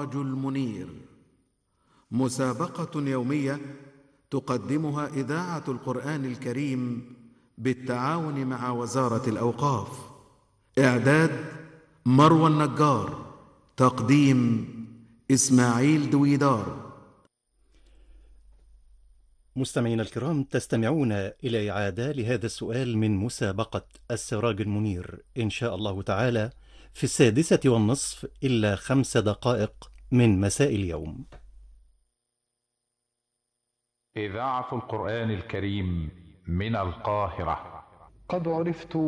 السراج المنير مسابقه يوميه تقدمها اذاعه القران الكريم بالتعاون مع وزاره الاوقاف اعداد مروى النجار تقديم اسماعيل دويدار مستمعينا الكرام تستمعون إلى إعادة لهذا السؤال من مسابقة السراج المنير إن شاء الله تعالى في السادسة والنصف إلا خمس دقائق من مساء اليوم إذاعة القرآن الكريم من القاهرة قد عرفت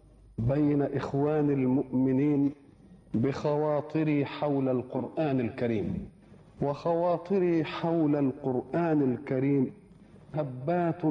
بين إخوان المؤمنين بخواطري حول القرآن الكريم وخواطري حول القرآن الكريم هبات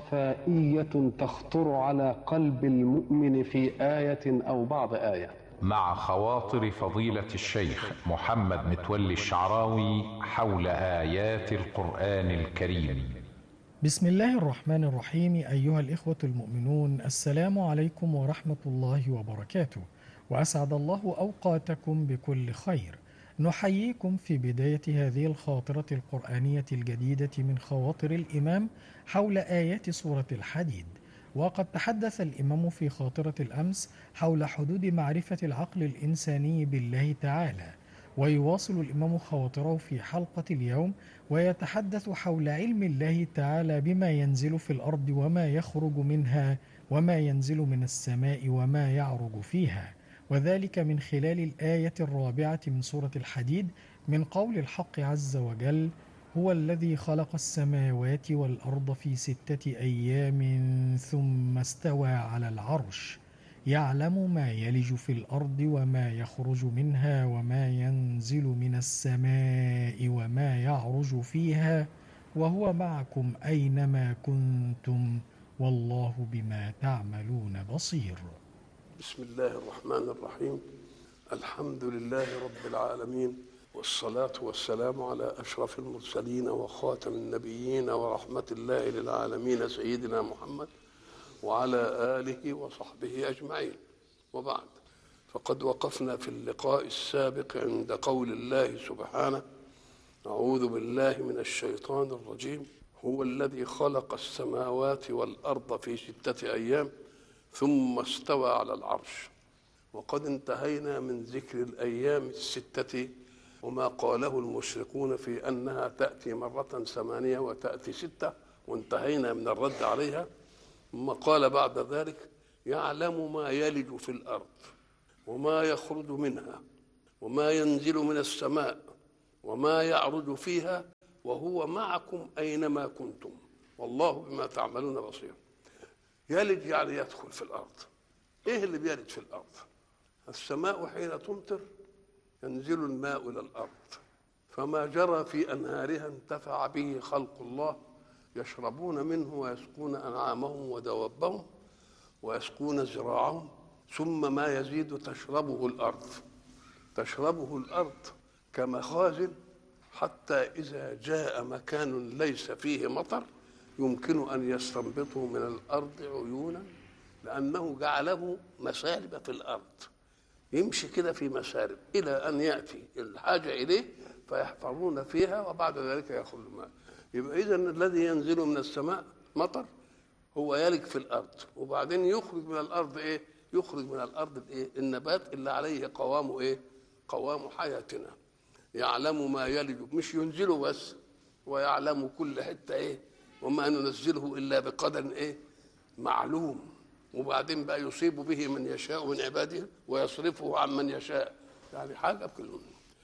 صفائية تخطر على قلب المؤمن في آية أو بعض آية مع خواطر فضيلة الشيخ محمد متولي الشعراوي حول آيات القرآن الكريم بسم الله الرحمن الرحيم أيها الإخوة المؤمنون السلام عليكم ورحمة الله وبركاته وأسعد الله أوقاتكم بكل خير نحييكم في بداية هذه الخاطرة القرآنية الجديدة من خواطر الإمام حول آيات سورة الحديد وقد تحدث الإمام في خاطرة الأمس حول حدود معرفة العقل الإنساني بالله تعالى ويواصل الإمام خواطره في حلقة اليوم ويتحدث حول علم الله تعالى بما ينزل في الأرض وما يخرج منها وما ينزل من السماء وما يعرج فيها وذلك من خلال الآية الرابعة من سورة الحديد من قول الحق عز وجل هو الذي خلق السماوات والأرض في ستة أيام ثم استوى على العرش يعلم ما يلج في الأرض وما يخرج منها وما ينزل من السماء وما يعرج فيها وهو معكم أينما كنتم والله بما تعملون بصير بسم الله الرحمن الرحيم الحمد لله رب العالمين والصلاة والسلام على أشرف المرسلين وخاتم النبيين ورحمة الله للعالمين سيدنا محمد وعلى آله وصحبه أجمعين وبعد فقد وقفنا في اللقاء السابق عند قول الله سبحانه أعوذ بالله من الشيطان الرجيم هو الذي خلق السماوات والأرض في ستة أيام ثم استوى على العرش وقد انتهينا من ذكر الأيام الستة وما قاله المشركون في أنها تأتي مرة ثمانية وتأتي ستة وانتهينا من الرد عليها ثم قال بعد ذلك يعلم ما يلج في الأرض وما يخرج منها وما ينزل من السماء وما يعرج فيها وهو معكم أينما كنتم والله بما تعملون بصير يلج يعني يدخل في الأرض إيه اللي بيلج في الأرض السماء حين تمطر ينزل الماء إلى الأرض فما جرى في أنهارها انتفع به خلق الله يشربون منه ويسقون أنعامهم ودوابهم ويسقون زراعهم ثم ما يزيد تشربه الأرض تشربه الأرض كمخازن حتى إذا جاء مكان ليس فيه مطر يمكن أن يستنبطه من الأرض عيونا لأنه جعله مسالب في الأرض يمشي كده في مسارب إلى أن يأتي الحاجة إليه فيحفرون فيها وبعد ذلك يخرج الماء يبقى إذا الذي ينزل من السماء مطر هو يلج في الأرض وبعدين يخرج من الأرض إيه؟ يخرج من الأرض الإيه؟ النبات اللي عليه قوام إيه؟ قوام حياتنا يعلم ما يلج مش ينزله بس ويعلم كل حتة إيه؟ وما ننزله إلا بقدر إيه؟ معلوم وبعدين بقى يصيب به من يشاء من عباده ويصرفه عن من يشاء يعني حاجة كلهم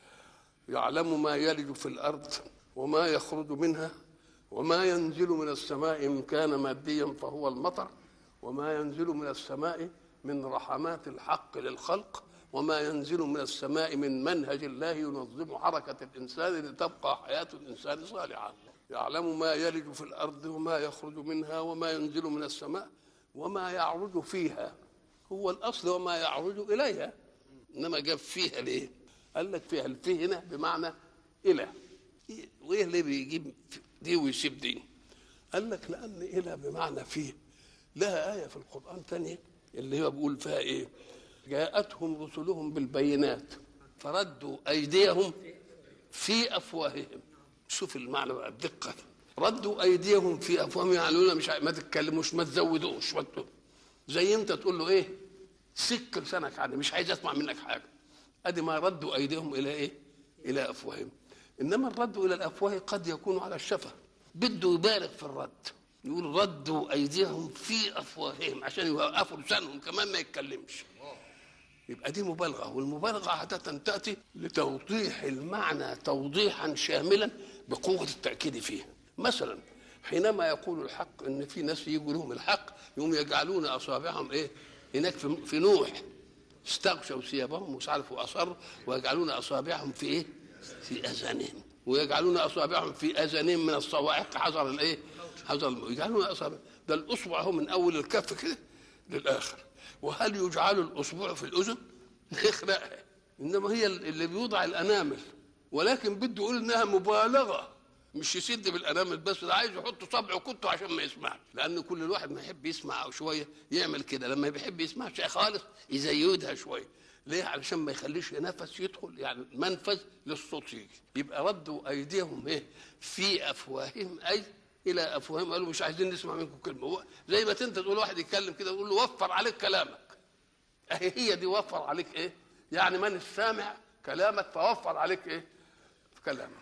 يعلم ما يلج في الأرض وما يخرج منها وما ينزل من السماء إن كان ماديا فهو المطر وما ينزل من السماء من رحمات الحق للخلق وما ينزل من السماء من منهج الله ينظم حركة الإنسان لتبقى حياة الإنسان صالحة يعلم ما يلج في الأرض وما يخرج منها وما ينزل من السماء وما يعرج فيها هو الأصل وما يعرج إليها إنما جاب فيها ليه قال لك فيها الفيه هنا بمعنى إلى وإيه اللي بيجيب دي ويسيب دي قال لك لأن إلى بمعنى فيه لها آية في القرآن ثانية اللي هو بيقول فيها إيه جاءتهم رسلهم بالبينات فردوا أيديهم في افواههم شوف المعنى بقى الدقه ردوا ايديهم في افواههم يعني يقولوا مش ع- ما تتكلموش ما تزودوش ما ت- زي انت تقول له ايه سك لسانك عني مش عايز اسمع منك حاجه ادي ما ردوا ايديهم الى ايه الى افواههم انما الرد الى الافواه قد يكون على الشفه بده يبالغ في الرد يقول ردوا ايديهم في افواههم عشان يوقفوا لسانهم كمان ما يتكلمش يبقى دي مبالغه والمبالغه عاده تاتي لتوضيح المعنى توضيحا شاملا بقوه التاكيد فيه مثلا حينما يقول الحق ان في ناس يجوا لهم الحق يقوم يجعلون اصابعهم ايه هناك في, في نوح استغشوا ثيابهم مش عارف واصروا ويجعلون اصابعهم في ايه في اذانهم ويجعلون اصابعهم في اذانهم من الصواعق حذر الايه حذر الم- يجعلون اصابع ده الاصبع هو من اول الكف كده للاخر وهل يجعل الاصبع في الاذن يخرقها انما هي اللي بيوضع الانامل ولكن بده يقول انها مبالغه مش يسد بالانامل بس ده عايز يحط صبعه كنته عشان ما يسمعش لان كل الواحد ما يحب يسمع او شويه يعمل كده لما بيحب يسمع شيء خالص يزيدها شويه ليه علشان ما يخليش نفس يدخل يعني منفذ للصوت يجي يبقى ردوا ايديهم ايه في افواههم اي الى افواههم قالوا مش عايزين نسمع منكم كلمه هو زي ما انت تقول واحد يتكلم كده تقول له وفر عليك كلامك اهي هي دي وفر عليك ايه يعني من السامع كلامك فوفر عليك ايه في كلامك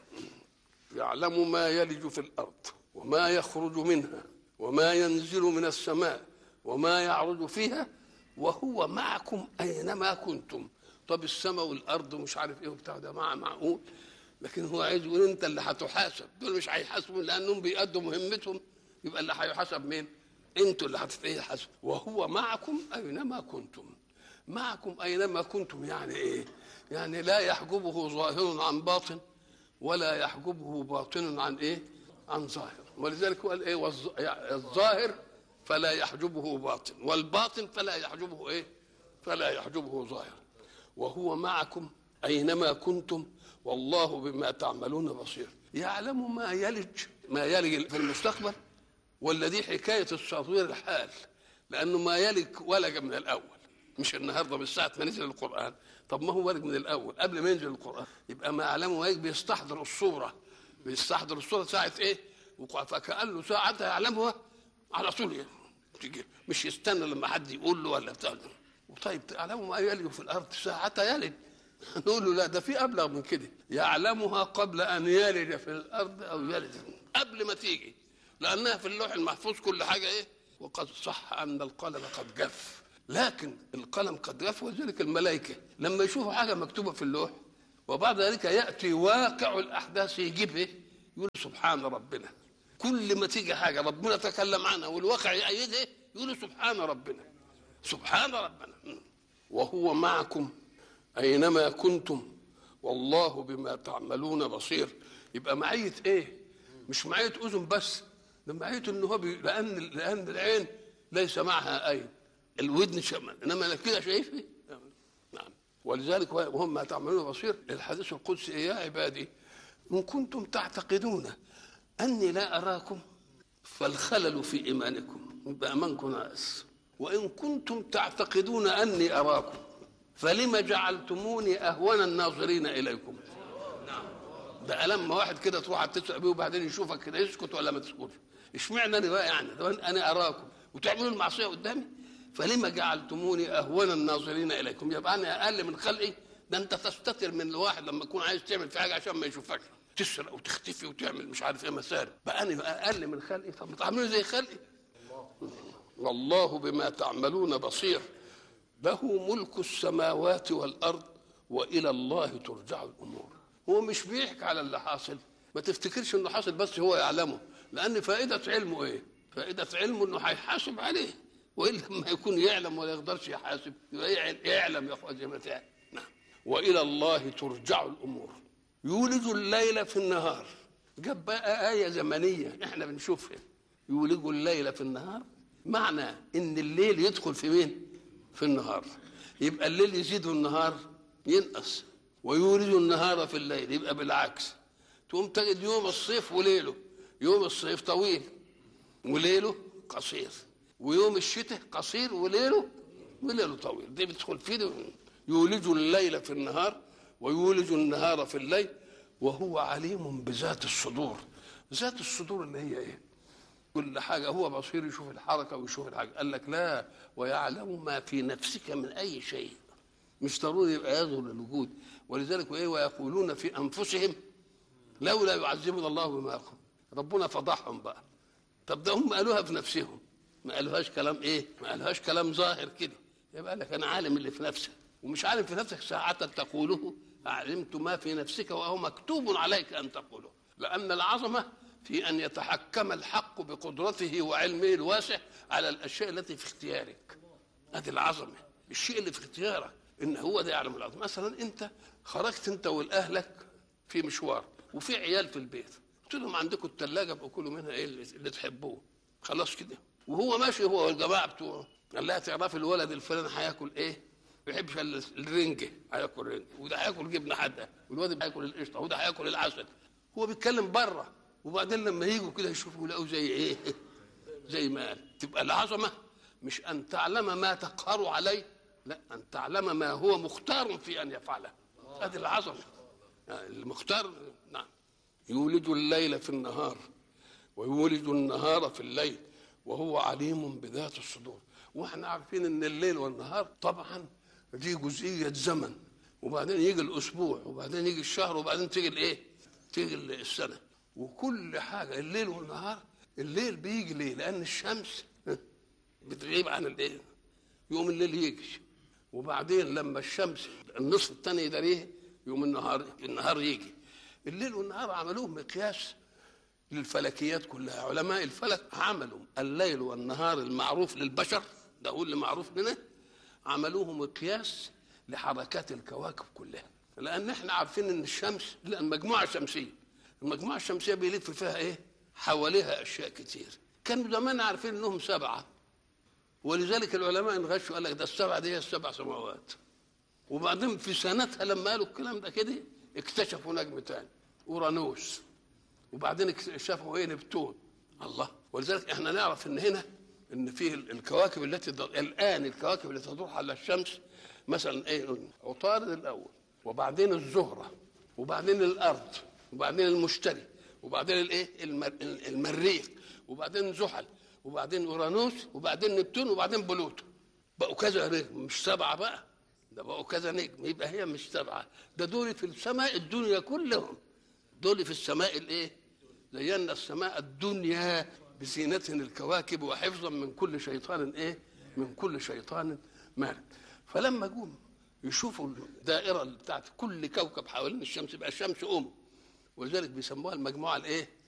يعلم ما يلج في الارض وما يخرج منها وما ينزل من السماء وما يعرج فيها وهو معكم اينما كنتم طب السماء والارض ومش عارف ايه وبتاع ده مع معقول لكن هو عايز يقول انت اللي هتحاسب دول مش هيحاسبوا لانهم بيأدوا مهمتهم يبقى اللي هيحاسب مين؟ انتوا اللي هتتحاسبوا وهو معكم اينما كنتم معكم اينما كنتم يعني ايه؟ يعني لا يحجبه ظاهر عن باطن ولا يحجبه باطن عن ايه؟ عن ظاهر ولذلك هو قال ايه؟ والظ- يعني الظاهر فلا يحجبه باطن والباطن فلا يحجبه ايه؟ فلا يحجبه ظاهر وهو معكم اينما كنتم والله بما تعملون بصير يعلم ما يلج ما يلج في المستقبل ولا دي حكايه التطوير الحال لانه ما يلج ولج من الاول مش النهارده من ساعه ما نزل القران طب ما هو ولج من الاول قبل ما ينزل القران يبقى ما يعلمه ما يلج بيستحضر الصوره بيستحضر الصوره ساعه ايه وقع- فكانه ساعتها يعلمها على طول يعني. تيجي مش يستنى لما حد يقول له ولا بتاع طيب تعلموا ما يلج في الارض ساعة يلج نقول له لا ده في ابلغ من كده يعلمها قبل ان يلج في الارض او يلج قبل ما تيجي لانها في اللوح المحفوظ كل حاجه ايه وقد صح ان القلم قد جف لكن القلم قد جف ولذلك الملائكه لما يشوفوا حاجه مكتوبه في اللوح وبعد ذلك ياتي واقع الاحداث يجيب ايه يقول سبحان ربنا كل ما تيجي حاجه ربنا تكلم عنها والواقع يأيدها يقول سبحان ربنا سبحان ربنا وهو معكم اينما كنتم والله بما تعملون بصير يبقى معيه ايه مش معيه اذن بس ده معيه ان هو بي... لان لان العين ليس معها عين الودن شمال انما كده شايف ايه نعم ولذلك وهم ما تعملون بصير الحديث القدسي يا عبادي ان كنتم تعتقدون اني لا اراكم فالخلل في ايمانكم يبقى ايمانكم ناقص وان كنتم تعتقدون اني اراكم فلم جعلتموني اهون الناظرين اليكم ده لما واحد كده تروح تسأل بيه وبعدين يشوفك كده يسكت ولا ما تسكتش اشمعنى انا بقى يعني ده انا اراكم وتعملوا المعصيه قدامي فلم جعلتموني اهون الناظرين اليكم يبقى انا اقل من خلقي ده انت تستتر من الواحد لما يكون عايز تعمل في حاجه عشان ما يشوفكش تسرق وتختفي وتعمل مش عارف ايه مسارب بقى انا اقل من خلقي طب ما تعملوا زي خلقي والله بما تعملون بصير له ملك السماوات والارض والى الله ترجع الامور هو مش بيحكي على اللي حاصل ما تفتكرش انه حاصل بس هو يعلمه لان فائده علمه ايه فائده علمه انه هيحاسب عليه والا لما يكون يعلم ولا يقدرش يحاسب يبقى يعلم يا اخوان زي ما تعلم نعم والى الله ترجع الامور يولج الليل في النهار جاب بقى آية زمنية احنا بنشوفها يولج الليل في النهار معنى ان الليل يدخل في مين في النهار يبقى الليل يزيد والنهار ينقص ويولج النهار في الليل يبقى بالعكس تقوم تجد يوم الصيف وليله يوم الصيف طويل وليله قصير ويوم الشتاء قصير وليله وليله طويل دي بتدخل فيه يولج الليل في النهار ويولج النهار في الليل وهو عليم بذات الصدور ذات الصدور اللي هي ايه كل حاجة هو بصير يشوف الحركة ويشوف الحاجة قال لك لا ويعلم ما في نفسك من أي شيء مش ضروري يبقى يظهر للوجود ولذلك وإيه ويقولون في أنفسهم لولا يعذبنا الله بما يقول ربنا فضحهم بقى طب ده هم قالوها في نفسهم ما قالوهاش كلام ايه ما قالوهاش كلام ظاهر كده يبقى لك انا عالم اللي في نفسك ومش عالم في نفسك ساعة تقوله علمت ما في نفسك وهو مكتوب عليك ان تقوله لان العظمه في ان يتحكم الحق بقدرته وعلمه الواسع على الاشياء التي في اختيارك هذه العظمه الشيء اللي في اختيارك ان هو ده يعلم العظمه مثلا انت خرجت انت والاهلك في مشوار وفي عيال في البيت قلت لهم عندكم الثلاجه ابقوا كلوا منها ايه اللي, اللي تحبوه خلاص كده وهو ماشي هو والجماعه بتوعه قال لها تعرفي الولد الفلاني هياكل ايه؟ ما بيحبش الا الرنجه هياكل رنجه وده هياكل جبنه حاده والواد هياكل القشطه وده هياكل العسل هو بيتكلم بره وبعدين لما يجوا كده يشوفوا يلاقوا زي ايه؟ زي ما قال تبقى العظمه مش ان تعلم ما تقهر عليه لا ان تعلم ما هو مختار في ان يفعله هذه العظمه يعني المختار نعم يولد الليل في النهار ويولد النهار في الليل وهو عليم بذات الصدور واحنا عارفين ان الليل والنهار طبعا دي جزئيه زمن وبعدين يجي الاسبوع وبعدين يجي الشهر وبعدين تيجي الايه؟ تيجي السنه وكل حاجه الليل والنهار الليل بيجي ليه؟ لان الشمس بتغيب عن الايه؟ يوم الليل يجي وبعدين لما الشمس النصف الثاني يداريه يوم النهار النهار يجي الليل والنهار عملوه مقياس للفلكيات كلها علماء الفلك عملوا الليل والنهار المعروف للبشر ده هو اللي معروف لنا عملوه مقياس لحركات الكواكب كلها لان احنا عارفين ان الشمس لا المجموعه الشمسيه المجموعه الشمسيه بيلف فيها ايه حواليها اشياء كتير كانوا زمان عارفين انهم سبعه ولذلك العلماء انغشوا قال لك ده السبعه دي هي السبع سماوات وبعدين في سنتها لما قالوا الكلام ده كده اكتشفوا نجم تاني اورانوس وبعدين اكتشفوا ايه نبتون الله ولذلك احنا نعرف ان هنا ان فيه الكواكب التي الان الكواكب التي تدور على الشمس مثلا ايه عطارد الاول وبعدين الزهره وبعدين الارض وبعدين المشتري وبعدين الايه المر... المريخ وبعدين زحل وبعدين اورانوس وبعدين نبتون وبعدين بلوتو بقوا كذا نجم مش سبعه بقى ده بقوا كذا نجم يبقى هي مش سبعه ده دول في السماء الدنيا كلهم دول في السماء الايه زينا السماء الدنيا بزينة الكواكب وحفظا من كل شيطان ايه من كل شيطان مارد فلما جم يشوفوا الدائرة بتاعت كل كوكب حوالين الشمس يبقى الشمس أم ولذلك بيسموها المجموعة الايه